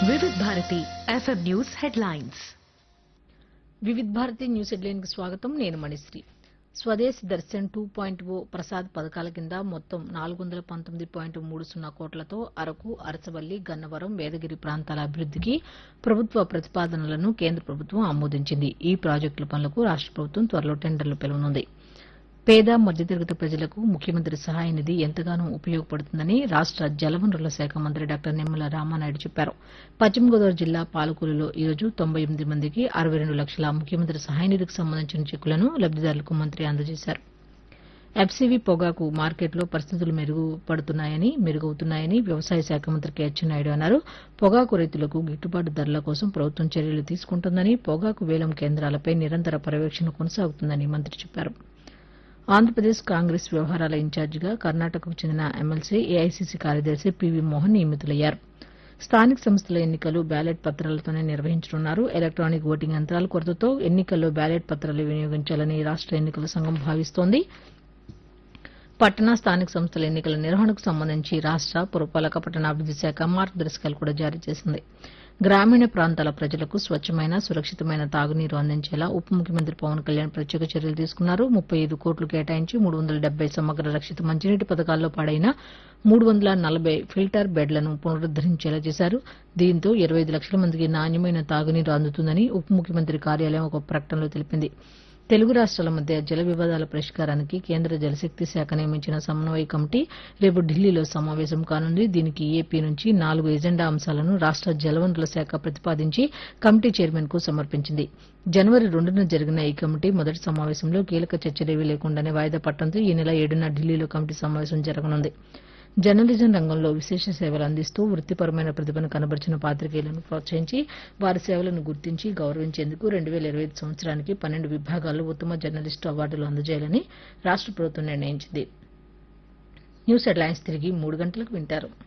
Vividh Bharati FM news headlines Vividh Bharati news headline కి స్వాగతం నేను Manishri Swadesh Darshan two point O Prasad పథకాల కింద మొత్తం నాలుగు వందల పంతొమ్మిది పాయింట్ మూడు సున్నా కోట్లతో అరకు అరసవల్లి గన్నవరం వేదగిరి ప్రాంతాల అభివృద్దికి ప్రభుత్వ ప్రతిపాదనలను కేంద్ర ప్రభుత్వం ఆమోదించింది ఈ ప్రాజెక్టుల పనులకు రాష్ట ప్రభుత్వం త్వరలో టెండర్లు పిలవనుంది పేద మధ్యతరగతి ప్రజలకు ముఖ్యమంత్రి సహాయ నిధి ఎంతగానో ఉపయోగపడుతుందని రాష్ట జలవనరుల శాఖ మంత్రి డాక్టర్ నిమ్మల రామానాయుడు చెప్పారు పశ్చిమ గోదావరి జిల్లా పాలకూరులో ఈ రోజు తొంభై ఎనిమిది మందికి అరవై రెండు లక్షల ముఖ్యమంత్రి సహాయ నిధికి సంబంధించిన చెక్కులను లబ్దిదారులకు మంత్రి అందజేశారు ఎఫ్సీవీ పొగాకు మార్కెట్లో పరిస్థితులు మెరుగుపడుతున్నాయని మెరుగవుతున్నాయని వ్యవసాయ శాఖ మంత్రి కె అచ్చెన్నాయుడు అన్నారు పొగాకు రైతులకు గిట్టుబాటు ధరల కోసం ప్రభుత్వం చర్యలు తీసుకుంటోందని పొగాకు వేలం కేంద్రాలపై నిరంతర పర్యవేక్షణ కొనసాగుతుందని మంత్రి చెప్పారు ఆంధ్రప్రదేశ్ కాంగ్రెస్ వ్యవహారాల ఇన్ఛార్జిగా కర్ణాటకకు చెందిన ఎమ్మెల్సీ ఏఐసీసీ కార్యదర్శి పివి మోహన్ నియమితులయ్యారు స్థానిక సంస్థల ఎన్నికలు బ్యాలెట్ పత్రాలతోనే నిర్వహించనున్నారు ఎలక్ట్రానిక్ ఓటింగ్ యంత్రాల కొరతతో ఎన్నికల్లో బ్యాలెట్ పత్రాలు వినియోగించాలని రాష్ట ఎన్నికల సంఘం భావిస్తోంది పట్టణ స్థానిక సంస్థల ఎన్నికల నిర్వహణకు సంబంధించి రాష్ట పురపాలక పట్టణాభివృద్ది శాఖ మార్గదర్శకాలు కూడా జారీ చేసింది గ్రామీణ ప్రాంతాల ప్రజలకు స్వచ్ఛమైన సురక్షితమైన తాగునీరు అందించేలా ఉప ముఖ్యమంత్రి పవన్ కళ్యాణ్ ప్రత్యేక చర్యలు తీసుకున్నారు ముప్పై ఐదు కోట్లు కేటాయించి మూడు వందల డెబ్బై సమగ్ర రక్షిత మంచినీటి పథకాల్లో పాడైన మూడు వందల నలభై ఫిల్టర్ బెడ్లను పునరుద్దరించేలా చేశారు దీంతో ఇరవై ఐదు లక్షల మందికి నాణ్యమైన తాగునీరు అందుతుందని ఉప ముఖ్యమంత్రి కార్యాలయం ఒక ప్రకటనలో తెలిపింది తెలుగు రాష్ట్రాల మధ్య జల వివాదాల పరిష్కారానికి కేంద్ర జలశక్తి శాఖ నియమించిన సమన్వయ కమిటీ రేపు ఢిల్లీలో సమావేశం కానుంది దీనికి ఏపీ నుంచి నాలుగు ఎజెండా అంశాలను రాష్ట జలవనరుల శాఖ ప్రతిపాదించి కమిటీ చైర్మన్ కు సమర్పించింది జనవరి రెండున జరిగిన ఈ కమిటీ మొదటి సమావేశంలో కీలక చర్చలేవీ లేకుండానే వాయిదా పట్టడంతో ఈ నెల ఏడున ఢిల్లీలో కమిటీ సమావేశం జరగనుంది జర్నలిజం రంగంలో విశేష సేవలు అందిస్తూ వృత్తిపరమైన ప్రతిభను కనబరిచిన పాత్రికేయులను ప్రోత్సహించి వారి సేవలను గుర్తించి గౌరవించేందుకు రెండు వేల ఇరవై ఐదు సంవత్సరానికి పన్నెండు విభాగాల్లో ఉత్తమ జర్నలిస్టు అవార్డులు అందజేయాలని రాష్ట ప్రభుత్వం నిర్ణయించింది న్యూస్ హెడ్లైన్స్ తిరిగి మూడు గంటలకు వింటారు